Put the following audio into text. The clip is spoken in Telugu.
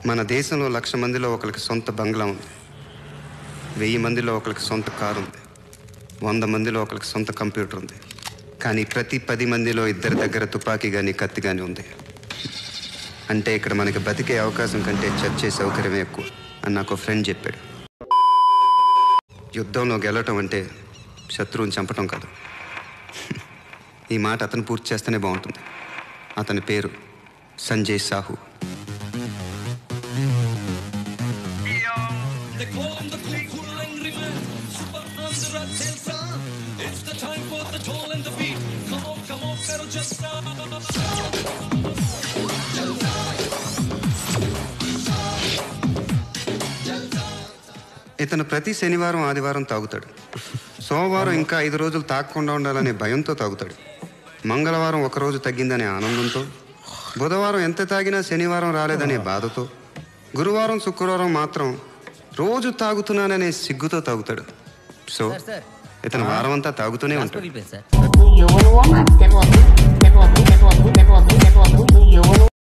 మన దేశంలో లక్ష మందిలో ఒకరికి సొంత బంగ్లా ఉంది వెయ్యి మందిలో ఒకరికి సొంత కారు ఉంది వంద మందిలో ఒకరికి సొంత కంప్యూటర్ ఉంది కానీ ప్రతి పది మందిలో ఇద్దరి దగ్గర తుపాకీ కానీ కత్తి కానీ ఉంది అంటే ఇక్కడ మనకి బతికే అవకాశం కంటే చచ్చే సౌకర్యమే ఎక్కువ అని నాకు ఒక ఫ్రెండ్ చెప్పాడు యుద్ధంలో గెలవటం అంటే శత్రువుని చంపటం కాదు ఈ మాట అతను పూర్తి చేస్తేనే బాగుంటుంది అతని పేరు Sanjay Sahu They call him the big cool angry man, super under a Telsa. It's the time for the toll and the beat. Come on, come on, pedal just stop. ఇతను ప్రతి శనివారం ఆదివారం తాగుతాడు సోమవారం ఇంకా ఐదు రోజులు తాగకుండా ఉండాలనే భయంతో తాగుతాడు మంగళవారం ఒక రోజు తగ్గిందనే ఆనందంతో బుధవారం ఎంత తాగినా శనివారం రాలేదనే బాధతో గురువారం శుక్రవారం మాత్రం రోజు తాగుతున్నాననే సిగ్గుతో తాగుతాడు సో సార్, సార్. ఇతను వారం అంతా తాగుతూనే ఉంటాడు ట్రాన్స్ఫర్ అయిపోయింది సార్ ఎవరు